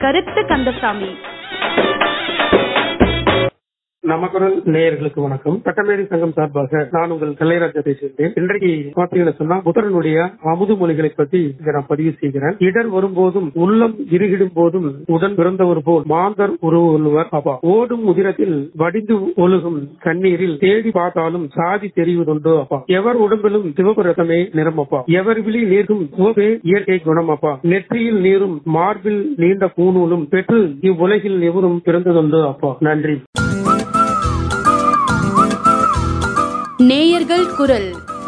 கருத்து கந்தசாமி நமக்குரல் நேயர்களுக்கு வணக்கம் சட்டமேரி சங்கம் சார்பாக நான் உங்கள் கலைராஜா பேசுகிறேன் இன்றைக்கு பாத்தீங்கன்னா சொன்னா புத்தரனுடைய அமுது மொழிகளை பத்தி இங்க நான் பதிவு செய்கிறேன் இடர் வரும்போதும் உள்ளம் இருகிடும் போதும் உடன் பிறந்தவர் போல் மாந்தர் உருவொருவர் அப்பா ஓடும் உதிரத்தில் வடிந்து ஒழுகும் கண்ணீரில் தேடி பார்த்தாலும் சாதி தெரிவதுண்டோ அப்பா எவர் உடம்பிலும் சிவப்பு ரசமே நிறமப்பா எவர் விழி நீர்க்கும் சிவப்பே இயற்கை குணமப்பா நெற்றியில் நீரும் மார்பில் நீண்ட பூநூலும் பெற்று இவ்வுலகில் எவரும் பிறந்ததுண்டோ அப்பா நன்றி நேயர்கள் குரல்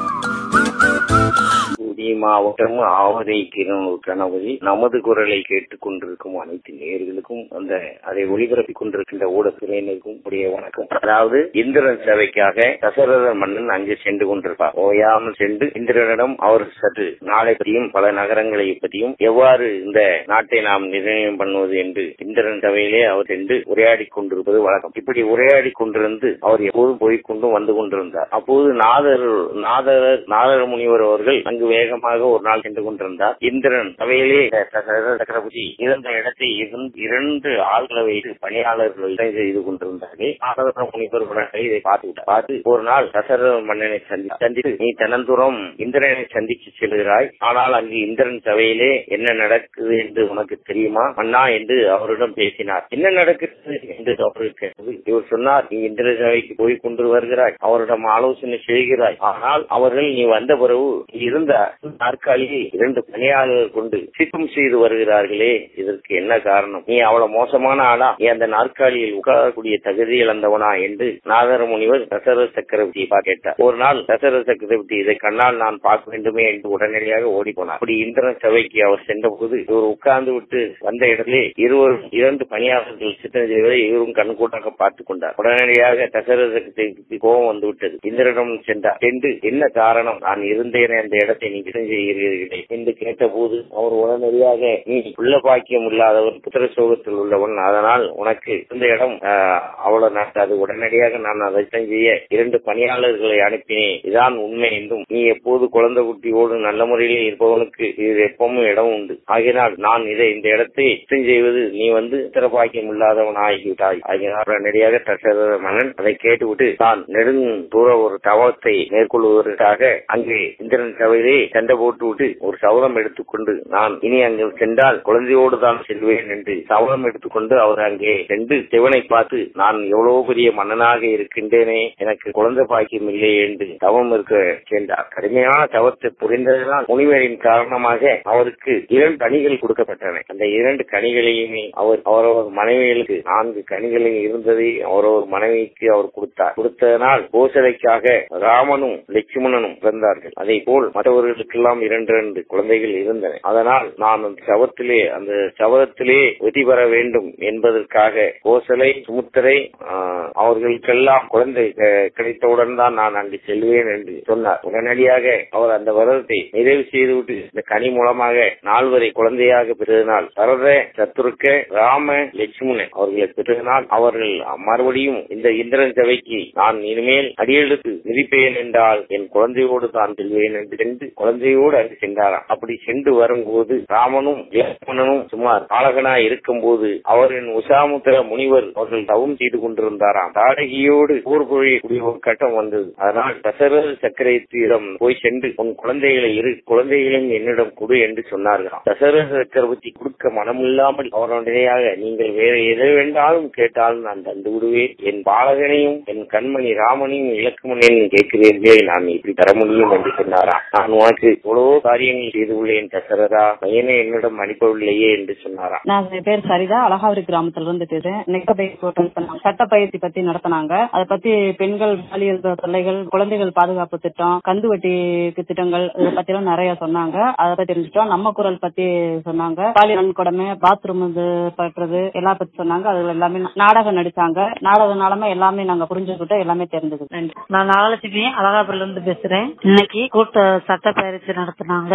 தூத்துக்குடி மாவட்டம் ஆவதை கிருணூர் கணபதி நமது குரலை கேட்டுக் கொண்டிருக்கும் அனைத்து நேயர்களுக்கும் அந்த அதை ஒளிபரப்பிக் கொண்டிருக்கின்ற ஊடகத்தினருக்கும் உடைய வணக்கம் அதாவது இந்திரன் சேவைக்காக தசரத மன்னன் அங்கு சென்று கொண்டிருப்பார் ஓயாமல் சென்று இந்திரனிடம் அவர் சற்று நாளை பற்றியும் பல நகரங்களை பற்றியும் எவ்வாறு இந்த நாட்டை நாம் நிர்ணயம் பண்ணுவது என்று இந்திரன் சபையிலே அவர் சென்று உரையாடி கொண்டிருப்பது வழக்கம் இப்படி உரையாடி கொண்டிருந்து அவர் எப்போதும் போய்கொண்டும் வந்து கொண்டிருந்தார் அப்போது நாதர் நாதர் நாதர் முனிவர் அவர்கள் அங்கு வேகமாக ஒரு நாள் சென்று கொண்டிருந்தார் இந்திரன் சபையிலே சக்கரவர்த்தி இருந்த இடத்தை இரண்டு ஆள்களை வைத்து பணியாளர்கள் செய்து கொண்டிருந்தார்கள் நாரத முனிவர் உடனே இதை பார்த்து விட்டார் பார்த்து ஒரு நாள் தசரத மன்னனை சந்தித்து நீ தனந்துரம் இந்திரனை சந்திச்சு செல்கிறாய் ஆனால் அங்கு இந்திரன் சபையிலே என்ன நடக்குது என்று உனக்கு தெரியுமா மன்னா என்று அவரிடம் பேசினார் என்ன நடக்கிறது என்று அவருக்கு இவர் சொன்னார் நீ இந்திர சபைக்கு போய் கொண்டு வருகிறாய் அவரிடம் ஆலோசனை செய்கிறாய் ஆனால் அவர்கள் நீ வந்த பிறகு இருந்த நாற்காலியை இரண்டு பணியாளர்கள் கொண்டு சித்தம் செய்து வருகிறார்களே இதற்கு என்ன காரணம் நீ அவ்வளவு மோசமான ஆளா நீ அந்த நாற்காலியில் உட்காரக்கூடிய தகுதி இழந்தவனா என்று நாதர முனிவர் தசரத சக்கரவர்த்தியை கேட்டார் ஒரு நாள் தசரத சக்கரவர்த்தி இதை கண்ணால் நான் பார்க்க வேண்டுமே என்று உடனடியாக ஓடி போனார் அப்படி இந்திரன் சபைக்கு அவர் சென்ற போது இவர் உட்கார்ந்து விட்டு வந்த இடத்திலே இருவர் இரண்டு பணியாளர்கள் சித்தனை செய்வதை இவரும் கண்கூட்டாக பார்த்துக் கொண்டார் உடனடியாக தசரத சக்கரவர்த்தி கோபம் வந்து விட்டது இந்திரனிடம் சென்றார் சென்று என்ன காரணம் நான் இருந்தேனே அந்த இடத்தை நீ செய்கிறீர்களே என்று கேட்டபோது அவர் உடனடியாக நீ உள்ள பாக்கியம் இல்லாதவன் புத்திர சோகத்தில் உள்ளவன் அதனால் உனக்கு இந்த இடம் அவ்வளவு நடக்காது உடனடியாக நான் அதை செய்ய இரண்டு பணியாளர்களை அனுப்பினேன் இதான் உண்மை என்றும் நீ எப்போது குழந்தை குட்டியோடு நல்ல முறையில் இருப்பவனுக்கு இது எப்பவும் இடம் உண்டு ஆகினால் நான் இதை இந்த இடத்தை சுத்தம் செய்வது நீ வந்து புத்திர பாக்கியம் இல்லாதவன் ஆகிவிட்டாய் ஆகினால் உடனடியாக தசரத மன்னன் அதை கேட்டுவிட்டு தான் நெடுங் தூர ஒரு தவத்தை மேற்கொள்வதற்காக அங்கே இந்திரன் சபையிலே சண்டை போட்டு விட்டு ஒரு சவரம் எடுத்துக்கொண்டு நான் இனி அங்கு சென்றால் குழந்தையோடு தான் செல்வேன் என்று சவரம் எடுத்துக்கொண்டு அவர் அங்கே சென்று சிவனை பார்த்து நான் எவ்வளவு பெரிய மன்னனாக இருக்கின்றேனே எனக்கு குழந்தை பாக்கியம் இல்லை என்று தவம் இருக்க சென்றார் கடுமையான தவத்தை புரிந்ததனால் முனிவரின் காரணமாக அவருக்கு இரண்டு கனிகள் கொடுக்கப்பட்டன அந்த இரண்டு கனிகளையுமே அவர் அவரவர் மனைவிகளுக்கு நான்கு கனிகள் இருந்ததை அவரவர் மனைவிக்கு அவர் கொடுத்தார் கொடுத்ததனால் கோசலைக்காக ராமனும் லட்சுமணனும் பிறந்தார்கள் அதே போல் மற்றவர்களுக்கெல்லாம் இரண்டு இரண்டு குழந்தைகள் இருந்தன அதனால் நான் அந்த சவத்திலே அந்த சவத்திலே வெற்றி பெற வேண்டும் என்பதற்காக கோசலை சுமுத்திரை அவர்களுக்கெல்லாம் குழந்தை கிடைத்தவுடன் தான் நான் அங்கு செல்வேன் என்று சொன்னார் உடனடியாக அவர் அந்த விரதத்தை நிறைவு செய்துவிட்டு இந்த கனி மூலமாக நால்வரை குழந்தையாக பெற்றதனால் பரத சத்துருக்க ராம லட்சுமணன் அவர்களை பெற்றதனால் அவர்கள் மறுபடியும் இந்த இந்திரன் சபைக்கு நான் இனிமேல் அடியெடுத்து மிதிப்பேன் என்றால் என் குழந்தையோடு தான் செல்வேன் என்று சென்று குழந்தையோடு அங்கு சென்றாராம் அப்படி சென்று வரும்போது ராமனும் லட்சுமணனும் சுமார் பாலகனாய் இருக்கும் போது அவரின் உசாமுத்திர முனிவர் அவர்கள் தவம் செய்து கொண்டிருந்தாராம் தாடகியோடு போர் பொழியக்கூடிய ஒரு கட்டம் வந்தது அதனால் தசரத சக்கரவர்த்தியிடம் போய் சென்று உன் குழந்தைகளை இரு குழந்தைகளையும் என்னிடம் கொடு என்று சொன்னார்களாம் தசரத சக்கரவர்த்தி கொடுக்க மனமில்லாமல் அவருடையாக நீங்கள் வேற எதை வேண்டாலும் கேட்டாலும் நான் தந்து விடுவேன் என் பாலகனையும் என் கண்மணி ராமனையும் இலக்குமனையும் கேட்கிறீர்களே நான் இப்படி தர முடியும் என்று சொன்னாராம் நான் உனக்கு எவ்வளவோ காரியங்கள் செய்துள்ளேன் தசரதா பையனை என்னிடம் அனுப்பவில்லையே என்று சொன்னாராம் நான் என் பேர் சரிதா அழகாவரி கிராமத்துல இருந்து பேசுறேன் நெக்கப்பை சட்ட பயிற்சி பத்தி நடத்தினாங்க அதை பத்தி பெண்கள் பாலியல் தொல்லைகள் குழந்தைகள் பாதுகாப்பு திட்டம் கந்து வட்டி திட்டங்கள் இதை பத்தி எல்லாம் நிறைய சொன்னாங்க அதை பத்தி தெரிஞ்சுட்டோம் நம்ம குரல் பத்தி சொன்னாங்க பாலியல் நன்கொடமை பாத்ரூம் இது பற்றது எல்லாம் பத்தி சொன்னாங்க அதுல எல்லாமே நாடகம் நடிச்சாங்க நாடகனாலுமே எல்லாமே நாங்க புரிஞ்சுக்கிட்டோம் எல்லாமே தெரிஞ்சது நன்றி நான் நாகலட்சுமி அழகாபுரில இருந்து பேசுறேன் இன்னைக்கு கூட்ட சட்ட பயிற்சி நடத்தினாங்க அதுல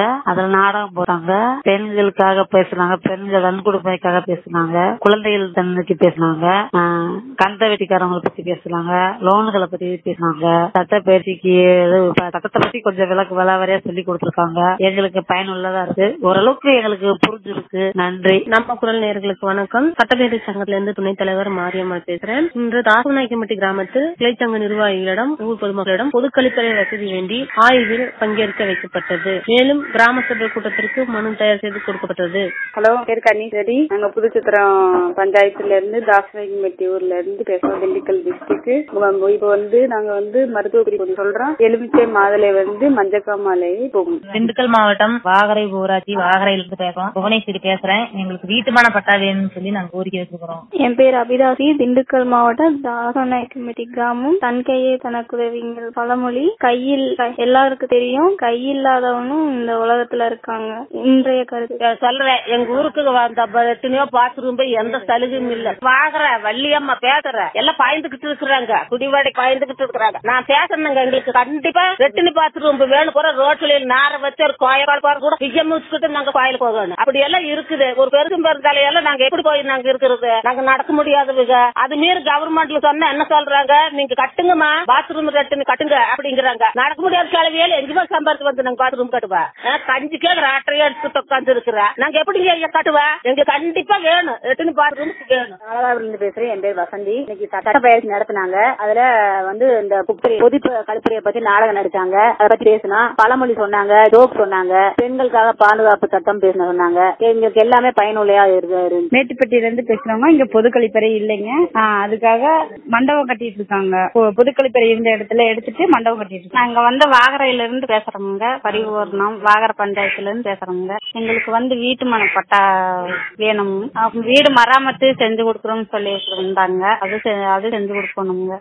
நாடகம் போறாங்க பெண்களுக்காக பேசுனாங்க பெண்கள் வன்கொடுமைக்காக பேசுனாங்க குழந்தைகள் தன்மைக்கு பேசுனாங்க ஆஹ் கந்த வெட்டிக்காரங்களை பத்தி பேசுனாங்க லோன்களை பத்தி பேசுனாங்க சட்ட பயிற்சிக்கு இது ப- சட்டத்தை பத்தி கொஞ்சம் விளக்கு விளாவரியா சொல்லி கொடுத்திருக்காங்க எங்களுக்கு பயனுள்ளதா இருக்கு ஓரளவுக்கு எங்களுக்கு புரிஞ்சிருக்கு நன்றி நம்ம குரல் நேயர்களுக்கு வணக்கம் சட்டப்பேரவை சங்கத்தில இருந்து துணைத் தலைவர் மாரியம்மாள் பேசுறேன் இன்று தாசநாயக்கம்பட்டி கிராமத்தில் கிளைச்சங்க நிர்வாகிகளிடம் ஊர் பொதுமக்களிடம் பொது கழிப்பறை வசதி வேண்டி ஆய்வில் பங்கேற்க வைக்கப்பட்டது மேலும் கிராம சபை கூட்டத்திற்கு மனு தயார் செய்து கொடுக்கப்பட்டது ஹலோ பேர் கன்னிசரி நாங்க புதுச்சித்திரம் பஞ்சாயத்துல இருந்து தாசநாயக்கம்பட்டி ஊர்ல இருந்து பேசுறோம் திண்டுக்கல் டிஸ்ட்ரிக்ட் இப்போ வந்து நாங்க வந்து மருத்துவ குறிப்பு சொல்றோம் எலுமிச்சை மாதுளை வந்து மஞ்சக்காமலை போகும் திண்டுக்கல் மாவட்டம் வாகரை ஊராட்சி வாகரையில இருந்து பேசுறோம் புவனேஸ்வரி பேசுறேன் எங்களுக்கு வீட்டுமான பட்டா வேணும்னு சொல்லி நாங்க கோரிக்கை வச்சிருக்கிறோம் என் பேர் அபிதாசி திண்டுக்கல் மாவட்டம் தாசநாயக்கம்பட்டி கிராமம் தன் கையே தனக்குதவிங்கள் பழமொழி கையில் க- எல்லாருக்கும் தெரியும் கையில்லாதவனும் இந்த உலகத்துல இருக்காங்க இன்றைய கருத்து சொல்றேன் எங்க ஊருக்கு வந்த ப- எத்தனையோ பாத்ரூம் எந்த சலுகையும் இல்ல வாங்குற வள்ளியம்மா பேசுற எல்லாம் பாய்ந்துகிட்டு இருக்கிறாங்க குடிவாடை பாய்ந்துகிட்டு இருக்கிறாங்க நான் பேசணுங்க எங்களுக்கு கண்டிப்பா ரெட்டினி பாத்ரூம் வேணும் போற ரோட்ல நார வச்சு ஒரு கோயில் போற கூட பிஜம் வச்சுக்கிட்டு நாங்க கோயில் போகணும் அப்படி எல்லாம் இருக்குது ஒரு பெருசும் பெருந்தாலையெல்லாம் நாங்க எப்படி போய் நாங்க இருக்கிறது நாங்க நடக்க முடியாதவங்க அது மீறி கவர்மெண்ட்ல சொன்னா என்ன சொல்றாங்க நீங்க கட்டுங்கம்மா பாத்ரூம் ரெட்டுன்னு கட்டுங்க அப்படிங்கிறாங்க நடக்க முடியாத கிளவியால எங்கேயுமே சம்பாதிச்சு வந்து நாங்க பாத்ரூம் கட்டுவா அஹ் கஞ்சி கேக்குற ஆட்டையை எடுத்து உட்காந்து இருக்கிற நாங்க எப்படிங்க ஐயா கட்டுவா எங்களுக்கு கண்டிப்பா வேணும் எட்டுன்னு பாத்ரூம் வேணும் அழகாவில இருந்து பேசுறேன் என் பேர் வசந்தி இன்னைக்கு சட்ட பயிற்சி நடத்தினாங்க அதுல வந்து இந்த புக்கரி பொது கழிப்பறையை பத்தி நாடகம் நடிச்சாங்க அதை பத்தி பேசினா பழமொழி சொன்னாங்க ஜோக் சொன்னாங்க பெண்களுக்காக பாதுகாப்பு சட்டம் பேசின சொன்னாங்க எங்களுக்கு எல்லாமே பயனுள்ளையா இருக்கு மேட்டுப்பட்டியில இருந்து பேசுறவங்க இங்க பொது கழிப்பறை இல்லைங்க ஆஹ் அதுக்காக மண்டபம் கட்டிட்டு இருக்காங்க பொ- பொது கழிப்பறை இருந்த இடத்துல எடுத்துட்டு மண்டபம் கட்டிட்டு இருக்காங்க நாங்க வந்து வாகரையில இருந்து பேசுறோங்க பரிபூர்ணம் வாகர பஞ்சாயத்துல இருந்து பேசுறோங்க எங்களுக்கு வந்து வீட்டு மன பட்டா வேணும் அவங்க வீடு மராமத்து செஞ்சு கொடுக்குறோம்னு சொல்லி இருந்தாங்க அது செ- அது செஞ்சு கொடுக்கணுங்க